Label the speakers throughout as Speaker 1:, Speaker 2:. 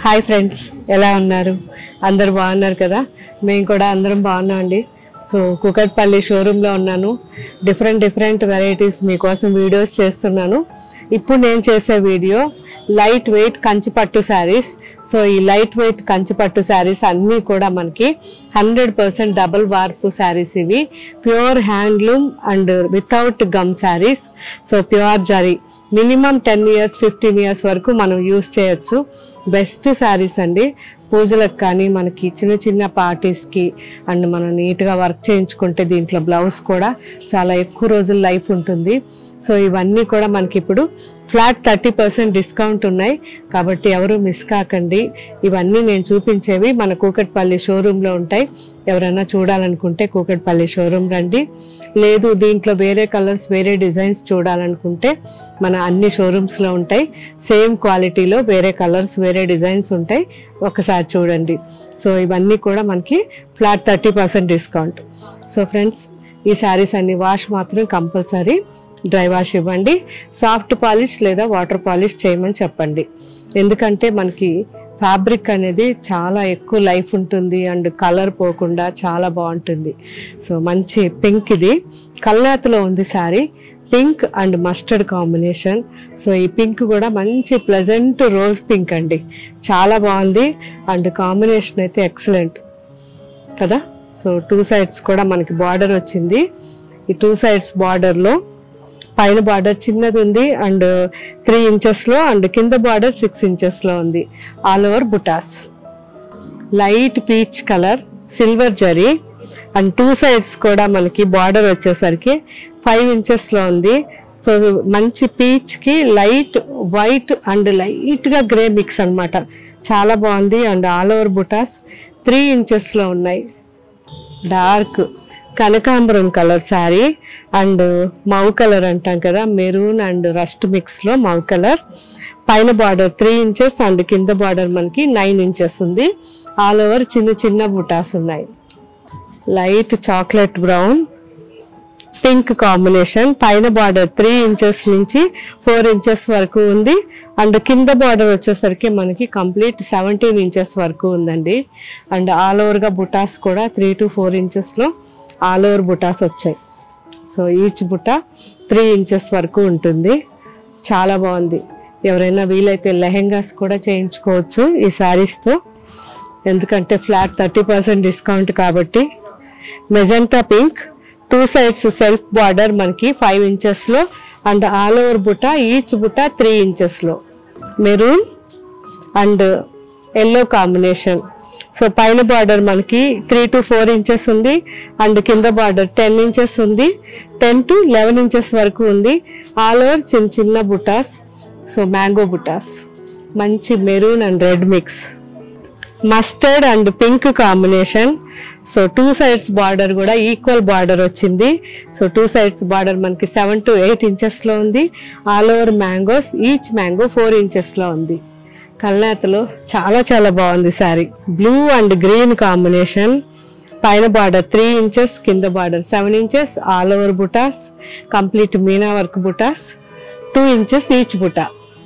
Speaker 1: hi friends ఎలా ఉన్నారు అందరు బాగున్నారు కదా మేము కూడా అందరం బాగున్నాం అండి సో కుకట్పల్లి షోరూంలో ఉన్నాను డిఫరెంట్ డిఫరెంట్ వెరైటీస్ మీకోసం వీడియోస్ చేస్తున్నాను ఇప్పుడు నేను చేసే వీడియో లైట్ వెయిట్ కంచిపట్టు శారీస్ సో ఈ లైట్ వెయిట్ కంచిపట్టు శారీస్ అన్నీ కూడా మనకి hundred percent double warp saris ఇవి pure handloom and without gum saris so pure zari minimum ten years fifteen years వరకు మనం యూస్ చేయొచ్చు బెస్ట్ శారీస్ అండి పూజలకు కానీ మనకి చిన్న చిన్న పార్టీస్కి అండ్ మనం నీట్గా వర్క్ చేయించుకుంటే దీంట్లో బ్లౌజ్ కూడా చాలా ఎక్కువ రోజులు లైఫ్ ఉంటుంది సో ఇవన్నీ కూడా మనకి ఇప్పుడు ఫ్లాట్ థర్టీ పర్సెంట్ డిస్కౌంట్ ఉన్నాయి కాబట్టి ఎవరు మిస్ కాకండి ఇవన్నీ నేను చూపించేవి మన కూకట్పల్లి షోరూంలో ఉంటాయి ఎవరైనా చూడాలనుకుంటే కూకట్పల్లి షోరూమ్ రండి లేదు దీంట్లో వేరే కలర్స్ వేరే డిజైన్స్ చూడాలనుకుంటే మన అన్ని షోరూమ్స్లో ఉంటాయి సేమ్ క్వాలిటీలో వేరే కలర్స్ వేరే డిజైన్స్ ఉంటాయి ఒకసారి చూడండి సో ఇవన్నీ కూడా మనకి flat thirty percent discount so friends ఈ శారీస్ అన్ని వాష్ మాత్రం కంపల్సరీ డ్రై వాష్ ఇవ్వండి సాఫ్ట్ పాలిష్ లేదా వాటర్ పాలిష్ చేయమని చెప్పండి ఎందుకంటే మనకి ఫ్యాబ్రిక్ అనేది చాలా ఎక్కువ లైఫ్ ఉంటుంది అండ్ కలర్ పోకుండా చాలా బాగుంటుంది సో మంచి పింక్ ఇది కల్నాతలో ఉంది sari pink and mustard combination so ఈ పింక్ కూడా మంచి ప్లెజెంట్ రోజ్ పింక్ అండి చాలా బాగుంది అండ్ కాంబినేషన్ అయితే ఎక్సలెంట్ కదా సో టూ సైడ్స్ కూడా మనకి బార్డర్ వచ్చింది ఈ టూ సైడ్స్ బార్డర్లో పైన బార్డర్ చిన్నది ఉంది అండ్ త్రీ ఇంచెస్లో అండ్ కింద బార్డర్ సిక్స్ ఇంచెస్లో ఉంది all over butas light peach colour silver zari and two sides కూడా మనకి బార్డర్ వచ్చేసరికి ఫైవ్ ఇంచెస్లో ఉంది సో మంచి పీచ్కి లైట్ వైట్ అండ్ లైట్గా గ్రే మిక్స్ అన్నమాట చాలా బాగుంది and all over butas three ఇంచెస్లో ఉన్నాయి డార్క్ కనకాంబరం colour sari and mauve colour అంటాం కదా మెరూన్ అండ్ రస్ట్ మిక్స్లో మౌ కలర్ పైన బార్డర్ త్రీ ఇంచెస్ అండ్ కింద బార్డర్ మనకి నైన్ ఇంచెస్ ఉంది ఆల్ ఓవర్ చిన్న చిన్న బుటాస్ ఉన్నాయి light chocolate brown pink combination పైన బార్డర్ త్రీ ఇంచెస్ నుంచి ఫోర్ ఇంచెస్ వరకు ఉంది అండ్ కింద బార్డర్ వచ్చేసరికి మనకి కంప్లీట్ సెవెంటీన్ ఇంచెస్ వరకు ఉందండి అండ్ ఆల్ ఓవర్గా బుటాస్ కూడా త్రీ టు ఫోర్ ఇంచెస్లో ఆల్ ఓవర్ బుటాస్ వచ్చాయి సో ఈచ్ బుట్ట త్రీ ఇంచెస్ వరకు ఉంటుంది చాలా బాగుంది ఎవరైనా వీలైతే లెహెంగాస్ కూడా చేయించుకోవచ్చు ఈ శారీస్తో ఎందుకంటే ఫ్లాట్ థర్టీ పర్సెంట్ డిస్కౌంట్ కాబట్టి magenta pink two sides self border మనకి ఫైవ్ ఇంచెస్లో అండ్ ఆల్ ఓవర్ బుట్ట ఈచ్ బుట్ట త్రీ ఇంచెస్లో maroon and yellow combination so పైన బార్డర్ మనకి త్రీ టు ఫోర్ ఇంచెస్ ఉంది అండ్ కింద బార్డర్ టెన్ ఇంచెస్ ఉంది టెన్ టు లెవెన్ ఇంచెస్ వరకు ఉంది ఆల్ ఓవర్ చిన్న చిన్న బుటాస్ సో మ్యాంగో బుటాస్ మంచి maroon and red mix mustard and pink combination so two sides border కూడా ఈక్వల్ బార్డర్ వచ్చింది సో టూ సైడ్స్ బార్డర్ మనకి సెవెన్ టు ఎయిట్ ఇంచెస్లో ఉంది all over mangoes each mango four ఇంచెస్లో ఉంది కల్నాతలో చాలా చాలా బాగుంది sari blue and green combination పైన బార్డర్ త్రీ ఇంచెస్ కింద border seven inches all over butas complete meena work butas two inches each buta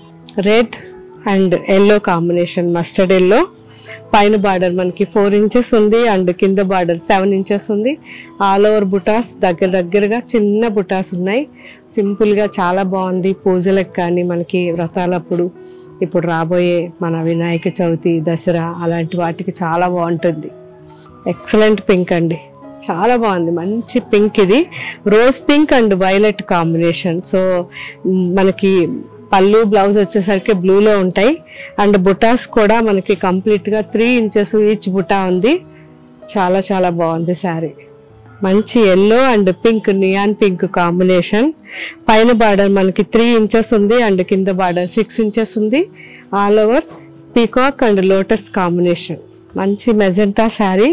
Speaker 1: red and yellow combination mustard yellow పైన బార్డర్ మనకి ఫోర్ ఇంచెస్ ఉంది అండ్ కింద బార్డర్ సెవెన్ ఇంచెస్ ఉంది ఆల్ ఓవర్ బుటాస్ దగ్గర దగ్గరగా చిన్న బుటాస్ ఉన్నాయి సింపుల్గా చాలా బాగుంది పూజలకు కానీ మనకి వ్రతాలప్పుడు ఇప్పుడు రాబోయే మన వినాయక చవితి దసరా అలాంటి వాటికి చాలా బాగుంటుంది ఎక్సలెంట్ పింక్ అండి చాలా బాగుంది మంచి పింక్ ఇది rose pink and violet combination so మ్, మనకి పళ్ళు బ్లౌజ్ వచ్చేసరికి బ్లూలో ఉంటాయి అండ్ బుటాస్ కూడా మనకి కంప్లీట్గా త్రీ ఇంచెస్ ఈచ్ బుటా ఉంది చాలా చాలా బాగుంది శారీ మంచి yellow and pink neon pink combination పైన బార్డర్ మనకి త్రీ ఇంచెస్ ఉంది అండ్ కింద బార్డర్ సిక్స్ ఇంచెస్ ఉంది all over peacock and lotus combination మంచి మెజెంటా శారీ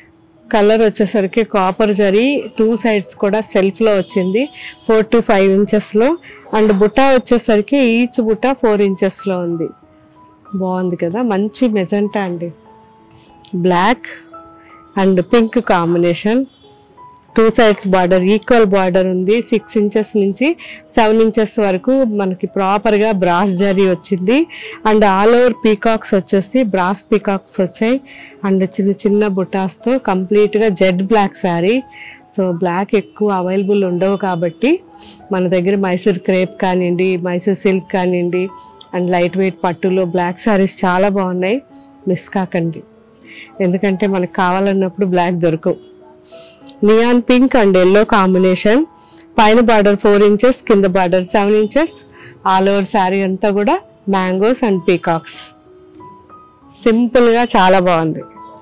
Speaker 1: కలర్ వచ్చేసరికి కాపర్ జరీ టూ సైడ్స్ కూడా సెల్ఫ్లో వచ్చింది ఫోర్ టు ఫైవ్ ఇంచెస్లో అండ్ బుట్ట వచ్చేసరికి ఈచ్ బుట్ట ఫోర్ ఇంచెస్లో ఉంది బాగుంది కదా మంచి మెజెంటా అండి black and pink combination two sides border equal border ఉంది సిక్స్ ఇంచెస్ నుంచి సెవెన్ ఇంచెస్ వరకు మనకి ప్రాపర్గా బ్రాస్ జరీ వచ్చింది అండ్ ఆల్ ఓవర్ పీకాక్స్ వచ్చేసి బ్రాస్ పీకాక్స్ వచ్చాయి అండ్ చిన్న చిన్న బుటాస్తో కంప్లీట్గా jet black sari so black ఎక్కువ అవైలబుల్ ఉండవు కాబట్టి మన దగ్గర మైసూర్ క్రేప్ కానివ్వండి మైసూర్ సిల్క్ కానివ్వండి అండ్ లైట్ వెయిట్ పట్టులో బ్లాక్ శారీస్ చాలా బాగున్నాయి మిస్ కాకండి ఎందుకంటే మనకు కావాలన్నప్పుడు బ్లాక్ దొరకవు neon pink and yellow combination పైన బార్డర్ ఫోర్ ఇంచెస్ కింద border seven inches all over sari అంతా కూడా మ్యాంగోస్ అండ్ పీకాక్స్ సింపుల్గా చాలా బాగుంది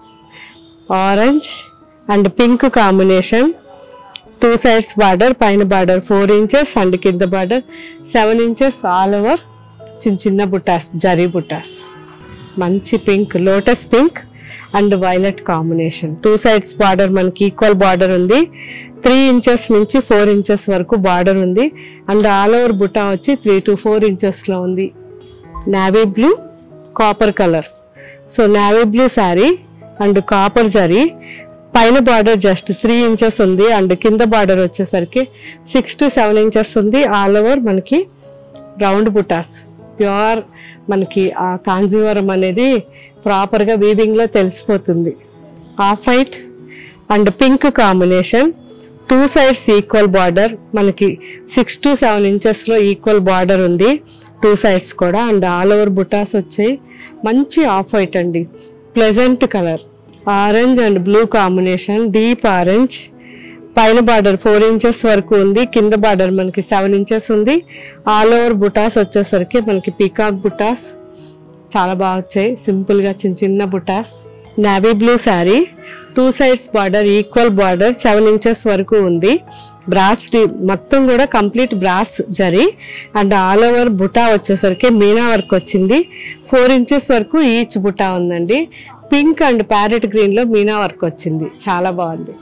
Speaker 1: orange and pink combination two sides border పైన బార్డర్ ఫోర్ ఇంచెస్ అండ్ కింద border seven inches all over చిన్న చిన్న బుట్టాస్ జరీ బుట్టాస్ మంచి pink lotus pink and violet combination two sides border మనకి ఈక్వల్ బార్డర్ ఉంది త్రీ ఇంచెస్ నుంచి ఫోర్ ఇంచెస్ వరకు బార్డర్ ఉంది అండ్ ఆల్ ఓవర్ బుట్టా వచ్చి త్రీ టు ఫోర్ ఇంచెస్లో ఉంది navy blue copper colour so navy blue sari and copper zari పైన బార్డర్ జస్ట్ త్రీ ఇంచెస్ ఉంది అండ్ కింద బార్డర్ వచ్చేసరికి సిక్స్ టు సెవెన్ ఇంచెస్ ఉంది ఆల్ ఓవర్ మనకి రౌండ్ బుటాస్ ప్యూర్ మనకి ఆ కాంజీవరం అనేది ప్రాపర్గా వీవింగ్లో తెలిసిపోతుంది off white and pink combination two sides equal border మనకి సిక్స్ టు సెవెన్ ఇంచెస్లో ఈక్వల్ బార్డర్ ఉంది టూ సైడ్స్ కూడా అండ్ ఆల్ ఓవర్ బుటాస్ వచ్చాయి మంచి ఆఫ్ వైట్ అండి pleasant colour orange and blue combination deep orange పైన బార్డర్ ఫోర్ ఇంచెస్ వరకు ఉంది కింద బార్డర్ మనకి సెవెన్ ఇంచెస్ ఉంది ఆల్ ఓవర్ బుటాస్ వచ్చేసరికి మనకి పీకాక్ బుటాస్ చాలా బాగా వచ్చాయి సింపుల్ గా చిన్న చిన్న బుటాస్ navy blue sari two sides border equal border seven inches వరకు ఉంది బ్రాస్ డి- మొత్తం కూడా complete brass zari and all over బుటా వచ్చేసరికి మీనా వర్క్ వచ్చింది ఫోర్ ఇంచెస్ వరకు ఈచ్ బుటా ఉందండి పింక్ అండ్ ప్యారెట్ గ్రీన్ లో మీనా వర్క్ వచ్చింది చాలా బాగుంది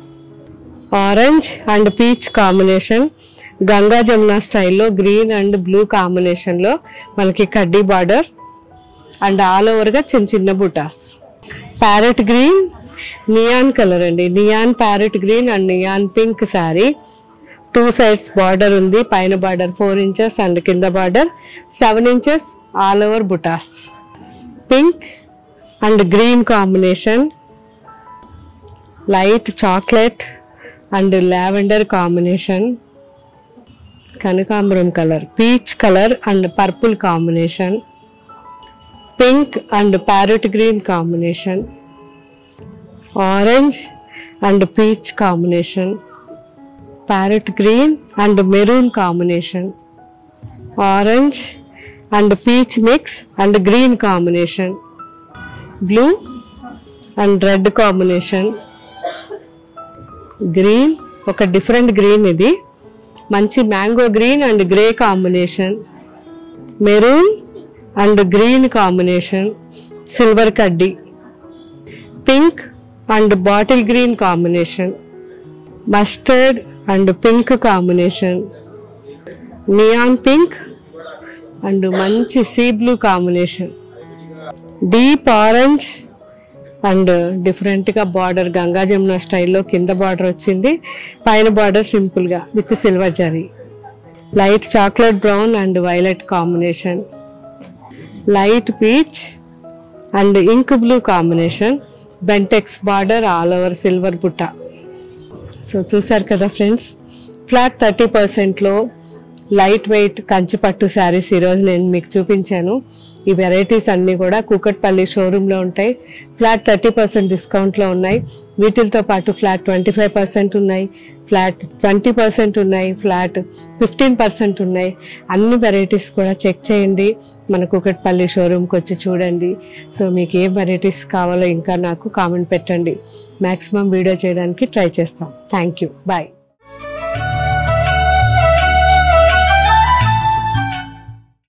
Speaker 1: orange and peach combination Ganga Jamuna స్టైల్లో గ్రీన్ అండ్ బ్లూ కాంబినేషన్లో మనకి కడ్డీ బార్డర్ అండ్ ఆల్ ఓవర్గా చిన్న చిన్న బుటాస్ ప్యారెట్ గ్రీన్ నియాన్ కలర్ అండి neon parrot green and neon pink sari two sides border ఉంది పైన బార్డర్ ఫోర్ ఇంచెస్ అండ్ కింద border seven inches all over బుటాస్ pink and green combination light chocolate and lavender combination కనకాంబరం colour peach colour and purple combination pink and parrot green combination orange and peach combination parrot green and maroon combination orange and peach mix and green combination blue and red combination green ఒక different green ఇది మంచి mango green and grey combination maroon and green combination silver కడ్డీ pink and bottle green combination mustard and pink combination neon pink and మంచి sea blue combination deep orange and డిఫరెంట్గా border Ganga Jamuna స్టైల్లో కింద border వచ్చింది పైన border సింపుల్గా with silver zari light chocolate brown and violet combination light peach and ink blue combination Bentex border all over silver బుట్ట so చూసారు కదా ఫ్రెండ్స్ ఫ్లాట్ థర్టీ పర్సెంట్లో లైట్ వెయిట్ కంచి పట్టు శారీస్ ఈరోజు నేను మీకు చూపించాను ఈ వెరైటీస్ అన్నీ కూడా కూకట్పల్లి షోరూంలో ఉంటాయి ఫ్లాట్ థర్టీ పర్సెంట్ డిస్కౌంట్లో ఉన్నాయి వీటితో పాటు ఫ్లాట్ ట్వంటీ ఫైవ్ పర్సెంట్ ఉన్నాయి ఫ్లాట్ ట్వంటీ పర్సెంట్ ఉన్నాయి ఫ్లాట్ ఫిఫ్టీన్ పర్సెంట్ ఉన్నాయి అన్ని వెరైటీస్ కూడా చెక్ చేయండి మన కూకట్పల్లి షోరూమ్కి వచ్చి చూడండి సో మీకు ఏ వెరైటీస్ కావాలో ఇంకా నాకు కామెంట్ పెట్టండి మ్యాక్సిమం వీడియో చేయడానికి ట్రై చేస్తాం థ్యాంక్ యూ బాయ్